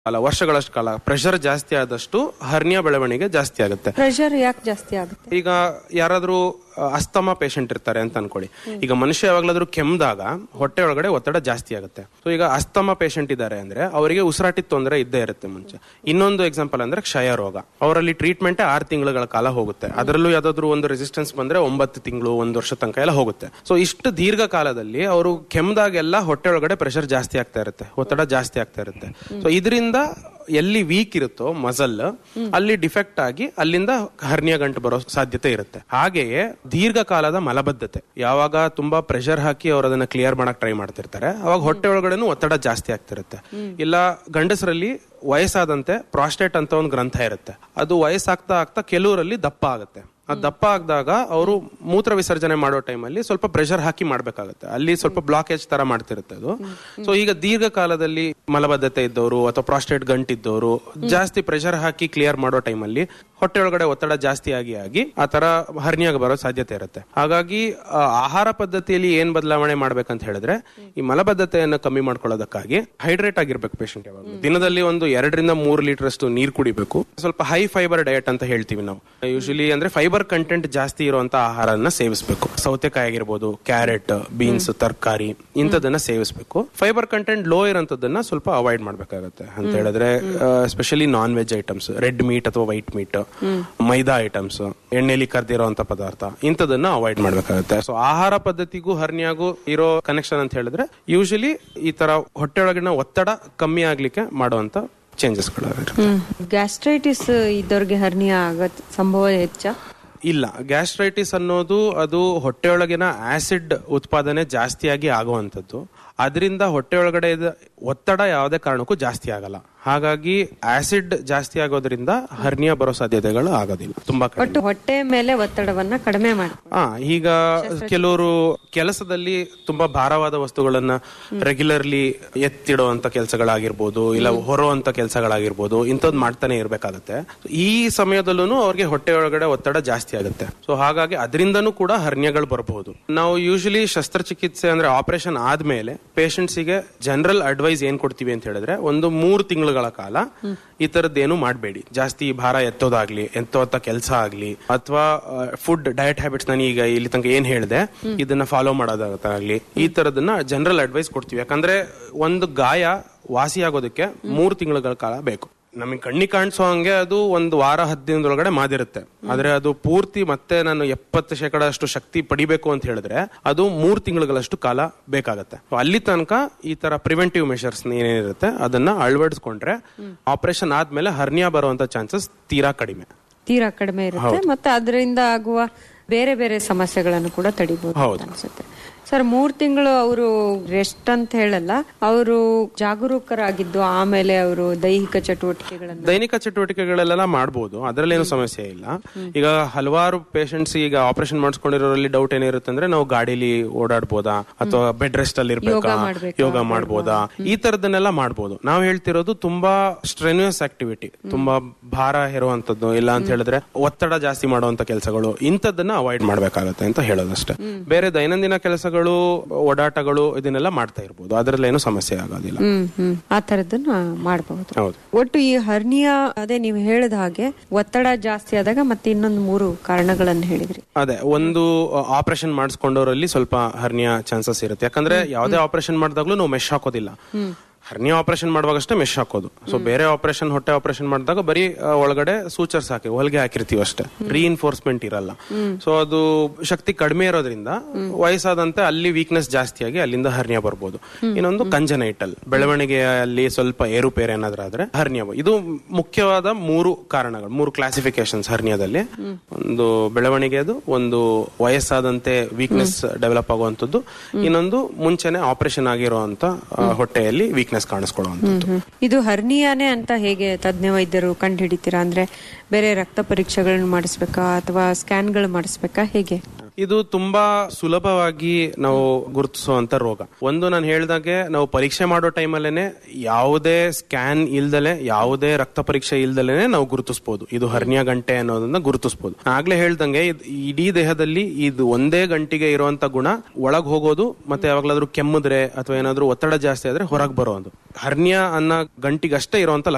ಅಲ್ಲ ವರ್ಷಗಳಷ್ಟು ಕಾಲ ಪ್ರೆಷರ್ ಜಾಸ್ತಿ ಆದಷ್ಟು ಹರ್ನಿಯ ಬೆಳವಣಿಗೆ ಜಾಸ್ತಿ ಆಗುತ್ತೆ ಪ್ರೆಷರ್ ಯಾಕೆ ಜಾಸ್ತಿ ಆಗುತ್ತೆ ಈಗ ಯಾರಾದ್ರೂ ಅ, ಅಸ್ತಮ ಪೇಷಂಟ್ ಇರ್ತಾರೆ ಅಂತ ಅನ್ಕೊಳ್ಳಿ ಈಗ ಮನುಷ್ಯ ಯಾವಾಗ್ಲಾದ್ರೂ ಕೆಮ್ದಾಗ ಹೊಟ್ಟೆ ಒಳಗಡೆ ಒತ್ತಡ ಜಾಸ್ತಿ ಆಗುತ್ತೆ ಸೊ ಈಗ ಅಸ್ತಮ ಪೇಷಂಟ್ ಇದ್ದಾರೆ ಅಂದ್ರೆ ಅವರಿಗೆ ಉಸಿರಾಟದ ತೊಂದರೆ ಇದ್ದೇ ಇರುತ್ತೆ ಮುಂಚೆ ಇನ್ನೊಂದು ಎಕ್ಸಾಂಪಲ್ ಅಂದ್ರೆ ಕ್ಷಯ ರೋಗ ಅವರಲ್ಲಿ ಟ್ರೀಟ್ಮೆಂಟ್ ಆರು ತಿಂಗಳುಗಳ ಕಾಲ ಹೋಗುತ್ತೆ ಅದರಲ್ಲೂ ಯಾವ್ದಾದ್ರು ಒಂದು ರೆಸಿಸ್ಟೆನ್ಸ್ ಬಂದ್ರೆ ಒಂಬತ್ತು ತಿಂಗಳು ಒಂದು ವರ್ಷ ತನಕ ಎಲ್ಲ ಹೋಗುತ್ತೆ ಸೊ ಇಷ್ಟು ದೀರ್ಘ ಕಾಲದಲ್ಲಿ ಅವರು ಕೆಮ್ದಾಗೆಲ್ಲ ಹೊಟ್ಟೆ ಒಳಗಡೆ ಪ್ರೆಷರ್ ಜಾಸ್ತಿ ಆಗ್ತಾ ಇರುತ್ತೆ ಒತ್ತಡ ಜಾಸ್ತಿ ಆಗ್ತಾ ಇರುತ್ತೆ ಸೊ ಇದರಿಂದ ಎಲ್ಲಿ ವೀಕ್ ಇರುತ್ತೋ ಮಸಲ್ ಅಲ್ಲಿ ಡಿಫೆಕ್ಟ್ ಆಗಿ ಅಲ್ಲಿಂದ ಹರ್ನಿಯ ಗಂಟು ಬರೋ ಸಾಧ್ಯತೆ ಇರುತ್ತೆ ಹಾಗೆಯೇ ದೀರ್ಘಕಾಲದ ಮಲಬದ್ಧತೆ ಯಾವಾಗ ತುಂಬಾ ಪ್ರೆಷರ್ ಹಾಕಿ ಅವ್ರು ಅದನ್ನ ಕ್ಲಿಯರ್ ಮಾಡಕ್ ಟ್ರೈ ಮಾಡ್ತಿರ್ತಾರೆ ಅವಾಗ ಹೊಟ್ಟೆ ಒಳಗಡೆನೂ ಒತ್ತಡ ಜಾಸ್ತಿ ಆಗ್ತಿರುತ್ತೆ ಇಲ್ಲ ಗಂಡಸರಲ್ಲಿ ವಯಸ್ಸಾದಂತೆ ಪ್ರಾಸ್ಟೇಟ್ ಅಂತ ಒಂದು ಗ್ರಂಥ ಇರುತ್ತೆ ಅದು ವಯಸ್ಸಾಗ್ತಾ ಆಗ್ತಾ ಕೆಲವರಲ್ಲಿ ದಪ್ಪ ಆಗುತ್ತೆ ಆ ದಪ್ಪ ಆಗದಾಗ ಅವರು ಮೂತ್ರ ವಿಸರ್ಜನೆ ಮಾಡೋ ಟೈಮಲ್ಲಿ ಸ್ವಲ್ಪ ಪ್ರೆಷರ್ ಹಾಕಿ ಮಾಡ್ಬೇಕಾಗುತ್ತೆ ಅಲ್ಲಿ ಸ್ವಲ್ಪ ಬ್ಲಾಕೇಜ್ ತರ ಮಾಡ್ತಿರುತ್ತೆ ಅದು ಸೊ ಈಗ ದೀರ್ಘಕಾಲದಲ್ಲಿ ಮಲಬದ್ಧತೆ ಇದ್ದವರು ಅಥವಾ ಪ್ರಾಸ್ಟೇಟ್ ಗಂಟಿದ್ದವರು ಜಾಸ್ತಿ ಪ್ರೆಷರ್ ಹಾಕಿ ಕ್ಲಿಯರ್ ಮಾಡೋ ಟೈಮಲ್ಲಿ ಹೊಟ್ಟೆ ಒಳಗಡೆ ಒತ್ತಡ ಜಾಸ್ತಿ ಆಗಿ ಆಗಿ ಆ ತರ ಹರ್ನಿಯಾಗ ಬರೋ ಸಾಧ್ಯತೆ ಇರುತ್ತೆ ಹಾಗಾಗಿ ಆ, ಆಹಾರ ಪದ್ಧತಿಯಲ್ಲಿ ಏನ್ ಬದಲಾವಣೆ ಮಾಡ್ಬೇಕಂತ ಹೇಳಿದ್ರೆ ಈ ಮಲಬದ್ಧತೆಯನ್ನು ಕಮ್ಮಿ ಮಾಡ್ಕೊಳ್ಳೋದಕ್ಕಾಗಿ ಹೈಡ್ರೇಟ್ ಆಗಿರ್ಬೇಕು ಪೇಷಂಟ್ ಯಾವಾಗ ದಿನದಲ್ಲಿ ಒಂದು ಎರಡರಿಂದ ಮೂರು ಲೀಟರ್ ಅಷ್ಟು ನೀರು ಕುಡಿಬೇಕು ಸ್ವಲ್ಪ ಹೈ ಫೈಬರ್ ಡಯಟ್ ಅಂತ ಹೇಳ್ತೀವಿ ನಾವು ಯೂಶಲಿ ಅಂದ್ರೆ ಫೈಬರ್ ಕಂಟೆಂಟ್ ಜಾಸ್ತಿ ಇರುವಂತ ಆಹಾರನ ಸೇವಿಸಬೇಕು ಸೌತೆಕಾಯಿ ಆಗಿರ್ಬೋದು ಕ್ಯಾರೆಟ್ ಬೀನ್ಸ್ ತರಕಾರಿ ಇಂಥದನ್ನ ಸೇವಿಸಬೇಕು ಫೈಬರ್ ಕಂಟೆಂಟ್ ಲೋ ಇರೋಂಥದ್ದನ್ನ ಸ್ವಲ್ಪ ಅವಾಯ್ಡ್ ಮಾಡ್ಬೇಕಾಗತ್ತೆ ಅಂತ ಹೇಳಿದ್ರೆ specially non veg items red meat ಅಥವಾ ವೈಟ್ ಮೀಟ್ ಮೈದಾ ಐಟಮ್ಸ್ ಎಣ್ಣೆಲಿ ಕರ್ದಿರೋಂತ ಪದಾರ್ಥ ಇಂಥದನ್ನ ಅವಾಯ್ಡ್ ಮಾಡ್ಬೇಕಾಗುತ್ತೆ ಸೊ ಆಹಾರ ಪದ್ಧತಿಗೂ ಹರ್ನಿಯಾಗೂ ಇರೋ ಕನೆಕ್ಷನ್ ಅಂತ ಹೇಳಿದ್ರೆ ಯೂಶಲಿ ಈ ತರ ಹೊಟ್ಟೆ ಒಳಗಿನ ಒತ್ತಡ ಕಮ್ಮಿ ಆಗ್ಲಿಕ್ಕೆ ಮಾಡುವಂತ ಚೇಂಜಸ್ಗಳು ಗ್ಯಾಸ್ಟ್ರೈಟಿಸ್ ಇದ್ದವ್ರಿಗೆ ಹರ್ನಿಯ ಆಗತ್ ಸಂಭವ ಹೆಚ್ಚ ಇಲ್ಲ ಗ್ಯಾಸ್ಟ್ರೈಟಿಸ್ ಅನ್ನೋದು ಅದು ಹೊಟ್ಟೆಯೊಳಗಿನ ಆಸಿಡ್ ಉತ್ಪಾದನೆ ಜಾಸ್ತಿಯಾಗಿ ಆಗುವಂಥದ್ದು ಅದರಿಂದ ಹೊಟ್ಟೆ ಒಳಗಡೆ ಇದ್ದ ಒತ್ತಡ ಯಾವುದೇ ಕಾರಣಕ್ಕೂ ಜಾಸ್ತಿ ಆಗಲ್ಲ ಹಾಗಾಗಿ ಆಸಿಡ್ ಜಾಸ್ತಿ ಆಗೋದ್ರಿಂದ ಹರ್ನಿಯ ಬರೋ ಸಾಧ್ಯತೆಗಳು ಆಗೋದಿಲ್ಲ ತುಂಬಾ ಕಡಿಮೆ ಒಟ್ಟು ಹೊಟ್ಟೆ ಮೇಲೆ ಒತ್ತಡವನ್ನ ಕಡಿಮೆ ಮಾಡಿ ಹಾ ಈಗ ಕೆಲವರು ಕೆಲಸದಲ್ಲಿ ತುಂಬಾ ಭಾರವಾದ ವಸ್ತುಗಳನ್ನ ರೆಗ್ಯುಲರ್ಲಿ ಎತ್ತಿಡುವಂತ ಕೆಲಸಗಳಾಗಿರ್ಬೋದು ಇಲ್ಲ ಹೊರುವಂತ ಕೆಲಸಗಳಾಗಿರ್ಬೋದು ಇಂಥದ್ದು ಮಾಡ್ತಾನೆ ಇರ್ಬೇಕಾಗತ್ತೆ ಈ ಸಮಯದಲ್ಲೂ ಅವ್ರಿಗೆ ಹೊಟ್ಟೆ ಒಳಗಡೆ ಒತ್ತಡ ಜಾಸ್ತಿ ಆಗುತ್ತೆ ಸೊ ಹಾಗಾಗಿ ಅದರಿಂದನೂ ಕೂಡ ಹರ್ನಿಯಗಳು ಬರಬಹುದು ನಾವು ಯೂಶಲಿ ಶಸ್ತ್ರಚಿಕಿತ್ಸೆ ಅಂದ್ರೆ ಆಪರೇಷನ್ ಆದ್ಮೇಲೆ patients ಗೆ ಜನರಲ್ ಅಡ್ವೈಸ್ ಏನ್ ಕೊಡ್ತೀವಿ ಅಂತ ಹೇಳಿದ್ರೆ ಒಂದು ಮೂರು ತಿಂಗಳುಗಳ ಕಾಲ ಈ ತರದ್ದೇನು ಮಾಡಬೇಡಿ ಜಾಸ್ತಿ ಭಾರ ಎತ್ತೋದಾಗ್ಲಿ ಎತ್ತೋತ ಕೆಲಸ ಆಗ್ಲಿ ಅಥವಾ ಫುಡ್ ಡಯಟ್ ಹ್ಯಾಬಿಟ್ಸ್ ನಾನು ಈಗ ಇಲ್ಲಿ ತನಕ ಏನ್ ಹೇಳಿದೆ ಇದನ್ನ ಫಾಲೋ ಮಾಡೋದಾಗತ್ತಾಗ್ಲಿ ಈ ತರದನ್ನ ಜನರಲ್ ಅಡ್ವೈಸ್ ಕೊಡ್ತೀವಿ ಯಾಕಂದ್ರೆ ಒಂದು ಗಾಯ ವಾಸಿಯಾಗೋದಕ್ಕೆ ಮೂರು ತಿಂಗಳುಗಳ ಕಾಲ ಬೇಕು ನಮಗೆ ಕಣ್ಣಿ ಕಾಣಿಸೋ ಹಂಗೆ ಅದು ಒಂದು ವಾರ ಹತ್ತು ದಿನದೊಳಗಡೆ ಮಾದಿರುತ್ತೆ ಆದ್ರೆ ಅದು ಪೂರ್ತಿ ಮತ್ತೆ ನಾನು ಎಪ್ಪತ್ತು ಶೇಕಡ ಅಷ್ಟು ಶಕ್ತಿ ಪಡಿಬೇಕು ಅಂತ ಹೇಳಿದ್ರೆ ಅದು ಮೂರು ತಿಂಗಳುಗಳಷ್ಟು ಕಾಲ ಬೇಕಾಗತ್ತೆ So ಅಲ್ಲಿ ತನಕ ಈ ತರ ಪ್ರಿವೆಂಟಿವ್ ಮೆಷರ್ಸ್ ಏನೇನಿರುತ್ತೆ ಅದನ್ನ ಅಳವಡಿಸ್ಕೊಂಡ್ರೆ ಆಪರೇಷನ್ ಆದ್ಮೇಲೆ ಹರ್ನಿಯಾ ಬರುವಂತ ಚಾನ್ಸಸ್ ತೀರಾ ಕಡಿಮೆ ತೀರಾ ಕಡಿಮೆ ಇರುತ್ತೆ ಮತ್ತೆ ಅದರಿಂದ ಆಗುವ ಬೇರೆ ಬೇರೆ ಸಮಸ್ಯೆಗಳನ್ನು ಕೂಡ ತಡಿಬಹುದು ಹೌದು. ಅನ್ಸುತ್ತೆ ಸರ್ ಮೂರ್ ತಿಂಗಳು ಅವರು ರೆಸ್ಟ್ ಅಂತ ಹೇಳಲ್ಲ ಅವರು ಜಾಗರೂಕರಾಗಿದ್ದು ಆಮೇಲೆ ಅವರು ದೈಹಿಕ ಚಟುವಟಿಕೆಗಳನ್ನು ದೈನಿಕ ಚಟುವಟಿಕೆಗಳೆಲ್ಲ ಮಾಡಬಹುದು ಅದರಲ್ಲೇನು ಸಮಸ್ಯೆ ಇಲ್ಲ ಈಗ ಹಲವಾರು ಪೇಷಂಟ್ಸ್ ಈಗ ಆಪರೇಷನ್ ಮಾಡಿಸ್ಕೊಂಡಿರೋರಲ್ಲಿ ಡೌಟ್ ಏನಿರುತ್ತೆ ಅಂದ್ರೆ ನಾವು ಗಾಡಿಲಿ ಓಡಾಡ್ಬೋದಾ ಅಥವಾ ಬೆಡ್ ರೆಸ್ಟ್ ಅಲ್ಲಿ ಇರ್ಬೇಕಾ ಮಾಡ್ಬೇಕಾ? ಯೋಗ ಮಾಡ್ಬೋದಾ ಈ ತರದನ್ನೆಲ್ಲ ಮಾಡ್ಬೋದು ನಾವು ಹೇಳ್ತಿರೋದು ತುಂಬಾ ಸ್ಟ್ರೆನ್ಯೂಸ್ ಆಕ್ಟಿವಿಟಿ ತುಂಬಾ ಭಾರ ಹೇರುವಂತದ್ದು ಇಲ್ಲ ಅಂತ ಹೇಳಿದ್ರೆ ಒತ್ತಡ ಜಾಸ್ತಿ ಮಾಡುವಂತ ಕೆಲಸಗಳು ಇಂಥದ್ದನ್ನ ಅವಾಯ್ಡ್ ಮಾಡ್ಬೇಕಾಗತ್ತೆ ಅಂತ ಹೇಳೋದಷ್ಟೇ ಬೇರೆ ದೈನಂದಿನ ಕೆಲಸಗಳು ಓಡಾಟಗಳು ಇದನ್ನೆಲ್ಲ ಮಾಡ್ತಾ ಇರ್ಬೋದು ಅದರಲ್ಲೇನು ಸಮಸ್ಯೆ ಆಗೋದಿಲ್ಲ ಹ್ಮ್ ಹ್ಮ್ ಆ ತರದನ್ನ ಮಾಡಬಹುದು ಹೌದು ಒಟ್ಟು ಈ ಹರ್ನಿಯಾ ಅದೇ ನೀವು ಹೇಳಿದ ಹಾಗೆ ಒತ್ತಡ ಜಾಸ್ತಿ ಆದಾಗ ಮತ್ತೆ ಇನ್ನೊಂದು ಮೂರು ಕಾರಣಗಳನ್ನು ಹೇಳಿದ್ರಿ ಅದೇ ಒಂದು ಆಪರೇಷನ್ ಮಾಡಿಸ್ಕೊಂಡವರಲ್ಲಿ ಸ್ವಲ್ಪ ಹರ್ನಿಯಾ ಚಾನ್ಸಸ್ ಇರುತ್ತೆ ಯಾಕಂದ್ರೆ ಯಾವುದೇ ಆಪರೇಷನ್ ಮಾಡಿದಾಗ್ಲೂ ನಾವು ಮೆಶ್ ಹಾಕೋದಿಲ್ಲ ಹರ್ನಿಯಾ ಆಪರೇಷನ್ ಮಾಡುವಾಗಷ್ಟೇ ಮೆಶ್ ಹಾಕೋದು ಸೊ ಬೇರೆ ಆಪರೇಷನ್ ಹೊಟ್ಟೆ ಆಪರೇಷನ್ ಮಾಡಿದಾಗ ಬರೀ ಆ, ಒಳಗಡೆ ಸೂಚರ್ಸ್ ಹಾಕಿ ಹೊಲಿಗೆ ಹಾಕಿರ್ತೀವಿ ಅಷ್ಟೇ ರೀಇನ್ಫೋರ್ಸ್ಮೆಂಟ್ ಇರಲ್ಲ ಸೊ ಅದು ಶಕ್ತಿ ಕಡಿಮೆ ಇರೋದ್ರಿಂದ ವಯಸ್ಸಾದಂತೆ ಅಲ್ಲಿ ವೀಕ್ನೆಸ್ ಜಾಸ್ತಿಯಾಗಿ ಅಲ್ಲಿಂದ ಹರ್ನಿಯಾ ಬರ್ಬೋದು ಇನ್ನೊಂದು ಕಂಜನೈಟಲ್ ಬೆಳವಣಿಗೆಯಲ್ಲಿ ಸ್ವಲ್ಪ ಏರುಪೇರು ಏನಾದ್ರೂ ಆದ್ರೆ ಹರ್ನಿಯಾ ಬ- ಇದು ಮುಖ್ಯವಾದ ಮೂರು ಕಾರಣಗಳು ಮೂರು ಕ್ಲಾಸಿಫಿಕೇಶನ್ಸ್ ಹರ್ನಿಯಾದಲ್ಲಿ ಒಂದು ಬೆಳವಣಿಗೆದು ಒಂದು ವಯಸ್ಸಾದಂತೆ ವೀಕ್ನೆಸ್ ಡೆವಲಪ್ ಆಗುವಂತದ್ದು ಇನ್ನೊಂದು ಮುಂಚೆನೆ ಆಪರೇಷನ್ ಆಗಿರುವಂತ ಆ, ಹೊಟ್ಟೆಯಲ್ಲಿ ವೀಕ್ನೆಸ್ ಕಾಣಿಸ್ಕೊಳ್ಳುವಂಥದ್ದು ಇದು ಹರ್ನಿಯಾನೇ ಅಂತ ಹೇಗೆ ತಜ್ಞ ವೈದ್ಯರು ಕಂಡು ಹಿಡಿತೀರಾ ಅಂದ್ರೆ ಬೇರೆ ರಕ್ತ ಪರೀಕ್ಷೆಗಳನ್ನ ಮಾಡಿಸ್ಬೇಕಾ ಅಥವಾ ಸ್ಕ್ಯಾನ್ಗಳು ಮಾಡಿಸ್ಬೇಕಾ ಹೇಗೆ ಇದು ತುಂಬಾ ಸುಲಭವಾಗಿ ನಾವು ಗುರುತಿಸುವಂತ ರೋಗ ಒಂದು ನಾನು ಹೇಳ್ದಾಗೆ ನಾವು ಪರೀಕ್ಷೆ ಮಾಡೋ ಟೈಮಲ್ಲೇನೆ ಯಾವುದೇ ಸ್ಕ್ಯಾನ್ ಇಲ್ದಲೆ ಯಾವುದೇ ರಕ್ತ ಪರೀಕ್ಷೆ ಇಲ್ದಲೇನೆ ನಾವು ಗುರುತಿಸಬಹುದು ಇದು ಹರ್ನಿಯಾ ಗಂಟೆ ಅನ್ನೋದನ್ನ ಗುರುತಿಸಬಹುದು ಆಗ್ಲೇ ಹೇಳ್ದಂಗೆ ಇದ್- ಇಡೀ ದೇಹದಲ್ಲಿ ಇದು ಒಂದೇ ಗಂಟಿಗೆ ಇರುವಂತ ಗುಣ ಒಳಗ್ ಹೋಗೋದು ಮತ್ತೆ ಯಾವಾಗ್ಲಾದ್ರೂ ಕೆಮ್ಮಿದ್ರೆ ಅಥವಾ ಏನಾದ್ರೂ ಒತ್ತಡ ಜಾಸ್ತಿ ಆದ್ರೆ ಹೊರಗೆ ಬರೋದು ಹರ್ನಿಯಾ ಅನ್ನೋ ಗಂಟಿಗಷ್ಟೇ ಇರುವಂತ